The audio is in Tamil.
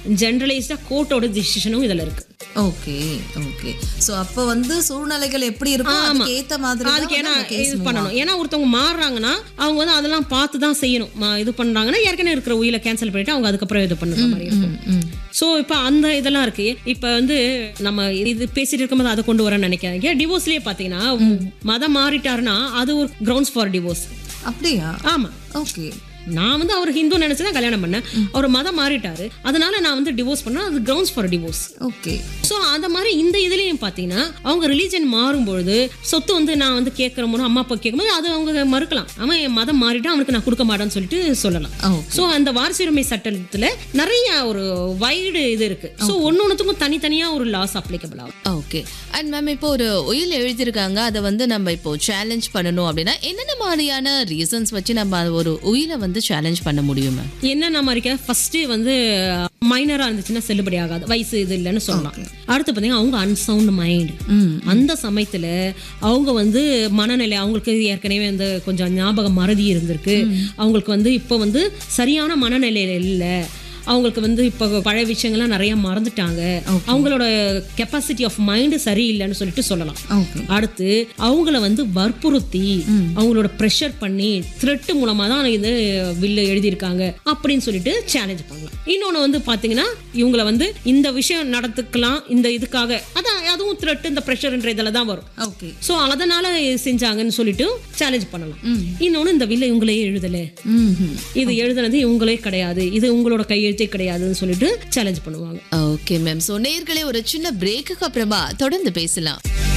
ஜென்ரலைஸ்டா கோர்ட்டோட டிசிஷனும் இதுல இருக்கு ஓகே ஓகே சோ அப்ப வந்து சூழ்நிலைகள் எப்படி இருக்கும் அதுக்கு ஏத்த மாதிரி தான் அதுக்கு வந்து ஏன்னா அந்த case இது move பண்ணணும் ஏன்னா ஒருத்தவங்க மாறுறாங்கன்னா அவங்க வந்து அதெல்லாம் பார்த்து தான் செய்யணும் மா- இது பண்றாங்கன்னா ஏற்கனவே இருக்கிற உயிரை கேன்சல் பண்ணிட்டு அவங்க அதுக்கப்புறம் இது பண்ணுற மாதிரி இருக்கும் ம், ம். ஸோ இப்போ அந்த இதெல்லாம் இருக்கு இப்போ வந்து நம்ம இது பேசிட்டு இருக்கும்போது அதை கொண்டு வரேன்னு நினைக்காதீங்க டிவோர்ஸ்லயே பார்த்தீங்கன்னா மதம் மாறிட்டாருன்னா அது ஒரு கிரவுண்ட்ஸ் ஃபார் டிவோர்ஸ் அப்படியா ஆமா ஓகே நான் வந்து அவர் ஹிந்து நினைச்சு தான் கல்யாணம் பண்ணேன் அவர் மதம் மாறிட்டாரு அதனால நான் வந்து டிவோர்ஸ் பண்ணேன் அது grounds for divorce okay so அந்த மாதிரி இந்த இதுலயும் பார்த்தீங்கன்னா அவங்க ரிலீஜன் மாறும்பொழுது சொத்து வந்து நான் வந்து கேட்குற போது அம்மா அப்பா கேட்கும்போது அது அவங்க மறுக்கலாம் அவன் என் மதம் மாறிட்டா அவனுக்கு நான் கொடுக்க மாட்டேன்னு சொல்லிட்டு சொல்லலாம் ஓகே ஸோ அந்த வாரிசுரிமை சட்டத்துல நிறைய ஒரு வைடு இது இருக்கு ஸோ ஒன்னொன்னுத்துக்கும் தனித்தனியா ஒரு லாஸ் அப்ளிகபிள் ஆகும் ஓகே அண்ட் மேம் இப்போ ஒரு உயில் எழுதியிருக்காங்க அதை வந்து நம்ம இப்போ சேலஞ்ச் பண்ணணும் அப்படின்னா என்னென்ன மாதிரியான ரீசன்ஸ் வச்சு நம்ம அது ஒரு உயிலை வந்து சேலஞ்ச் பண்ண முடியும் மேம் என்னென்ன மாதிரி ஃபர்ஸ்ட் வந்து மைனரா இருந்துச்சுன்னா செல்லுபடி ஆகாது வயசு இது இல்லைன்னு சொல்லலாம் அடுத்து பார்த்தீங்கன்னா அவங்க அன்சவுண்ட் மைண்ட் அந்த சமயத்துல அவங்க வந்து மனநிலை அவங்களுக்கு ஏற்கனவே வந்து கொஞ்சம் ஞாபகம் மறதி இருந்திருக்கு அவங்களுக்கு வந்து இப்போ வந்து சரியான மனநிலையில இல்லை அவங்களுக்கு வந்து இப்போ பழைய விஷயங்கள்லாம் நிறைய மறந்துட்டாங்க அவங்களோட கெப்பாசிட்டி ஆஃப் மைண்டு சரியில்லைன்னு சொல்லிட்டு சொல்லலாம் ஓகே அடுத்து அவங்கள வந்து வற்புறுத்தி அவங்களோட ப்ரெஷர் பண்ணி த்ரெட் மூலமா தான் இது வில்லு எழுதியிருக்காங்க அப்படின்னு சொல்லிட்டு சேலஞ்ச் பண்ணலாம் இன்னொன்று வந்து பார்த்தீங்கன்னா இவங்கள வந்து இந்த விஷயம் நடத்துக்கலாம் இந்த இதுக்காக அதான் அதுவும் த்ரெட் இந்த ப்ரெஷர்ன்ற இதில் தான் வரும் ஓகே ஸோ அதனால செஞ்சாங்கன்னு சொல்லிட்டு சேலஞ்ச் பண்ணலாம் இன்னொன்று இந்த வில்ல இவங்களே எழுதலை ம் இது எழுதுனது இவங்களே கிடையாது இது உங்களோட கையெழுத்தே கிடையாதுன்னு சொல்லிட்டு சேலஞ்ச் பண்ணுவாங்க ஓகே மேம் ஸோ நேர்களே ஒரு சின்ன பிரேக்குக்கு அப்புறமா தொடர்ந்து பேசலாம்